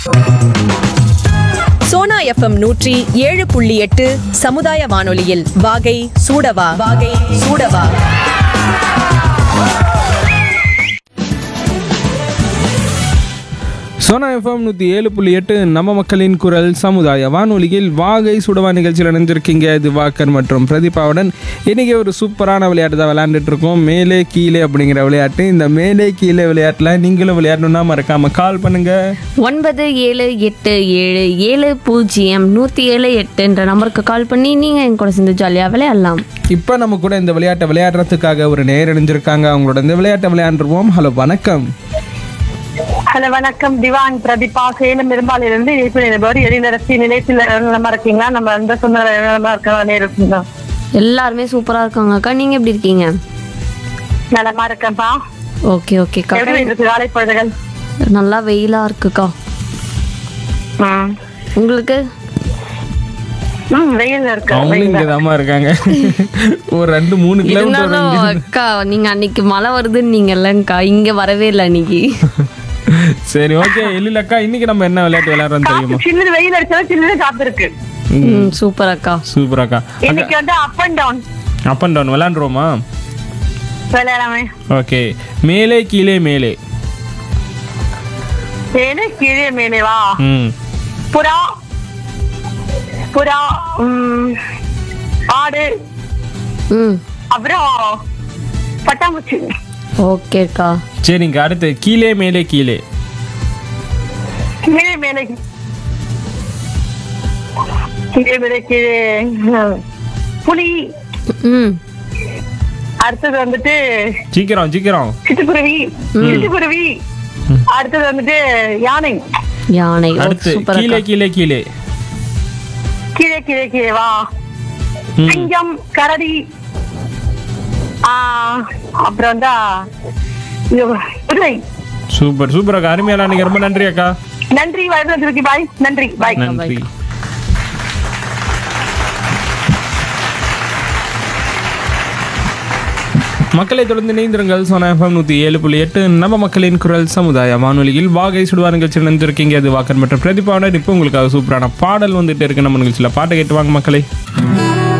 Sona FM நூற்றி ஏழு புள்ளி எட்டு சமுதாய வானொலியில் வாகை சூடவா வாகை சூடவா சோனா எஃப்எம் நூற்றி ஏழு புள்ளி எட்டு நம்ம மக்களின் குரல் சமுதாய வானொலியில் வாகை சுடவா நிகழ்ச்சியில் இணைஞ்சிருக்கீங்க திவாகர் மற்றும் பிரதீபாவுடன் இன்றைக்கி ஒரு சூப்பரான விளையாட்டு தான் விளையாண்டுட்டு இருக்கோம் மேலே கீழே அப்படிங்கிற விளையாட்டு இந்த மேலே கீழே விளையாட்டில் நீங்களும் விளையாடணும்னா மறக்காமல் கால் பண்ணுங்கள் ஒன்பது ஏழு எட்டு ஏழு ஏழு பூஜ்ஜியம் நூற்றி ஏழு எட்டுன்ற நம்பருக்கு கால் பண்ணி நீங்கள் என் கூட சேர்ந்து ஜாலியாக விளையாடலாம் இப்போ நம்ம கூட இந்த விளையாட்டை விளையாடுறதுக்காக ஒரு நேர் இணைஞ்சிருக்காங்க அவங்களோட இந்த விளையாட்டை விளையாண்டுருவோம் ஹலோ வணக்கம் ஹலோ வணக்கம் திவான் பிரதீபா சேலம் பெரும்பாலிலிருந்து இணைப்பு நிலைபவர் எழிலரசி நிலையத்தில் நலமா இருக்கீங்களா நம்ம அந்த சொன்ன நலமா இருக்க நேரம் எல்லாருமே சூப்பராக இருக்காங்க அக்கா நீங்கள் எப்படி இருக்கீங்க நலமா இருக்கேன்ப்பா ஓகே ஓகேக்கா எப்படி இருக்கு காலை பொழுதுகள் நல்லா வெயிலாக இருக்குக்கா ம். உங்களுக்கு ம் வெயில் இருக்கு அவங்களும் இங்கே தாம்மா இருக்காங்க ஒரு ரெண்டு மூணு கிலோமீட்டர் இருந்தாலும் அக்கா நீங்கள் அன்னைக்கு மழை வருதுன்னு நீங்கள் இல்லைங்கக்கா இங்கே வரவே இல்லை அன்னைக்கு சரி ஓகே எழிலக்கா இன்னைக்கு நம்ம என்ன விளையாட்டு விளையாடுறோம் தெரியுமா சின்னது வெயில் அடிச்சாலும் சின்னது காத்து இருக்கு ம் சூப்பர் அக்கா சூப்பராக்கா இன்னைக்கு வந்து up and down up and down விளையாண்டுருவோமா விளையாடாமே ஓகே மேலே கீழே மேலே மேலே கீழே மேலே வா ம் புறா புறா ம், ஆடு ம் அப்புறம் பட்டாம்பூச்சி ஓகேக்கா சரிங்க அடுத்து கீழே மேலே கீழே கீழே மேலே கீழே மேலே கீழே ம், புலி ம் அடுத்தது வந்துட்டு சீக்கிரம் சீக்கிரம் சிட்டுக்குருவி சிட்டுக்குருவி அடுத்தது வந்துட்டு யானை யானை அடுத்து சூப்பர் கீழே அக்கா கீழே கீழே கீழே கீழே கீழே வா ம். சிங்கம் கரடி ஆ, அப்புறம் வந்தா இது, குதிரை சூப்பர் சூப்பர் அக்கா அருமையான அன்னைக்கு ரொம்ப நன்றி அக்கா நன்றி வருடத்திற்கு பாய் நன்றி பாய் நன்றி மக்களை தொடர்ந்து இணைந்திருங்கள் சோனா எஃப்எம் நூற்றி ஏழு புள்ளி எட்டு நம்ம மக்களின் குரல் சமுதாய வானொலியில் வாகை சுடுவா நிகழ்ச்சி நினைந்திருக்கீங்க அது வாக்கர் மற்றும் பிரதிபாவுடன் இப்போ உங்களுக்காக சூப்பரான பாடல் வந்துட்டு இருக்கு நம்ம நிகழ்ச்சியில் பாட்டை கேட்டு வாங்க மக்களை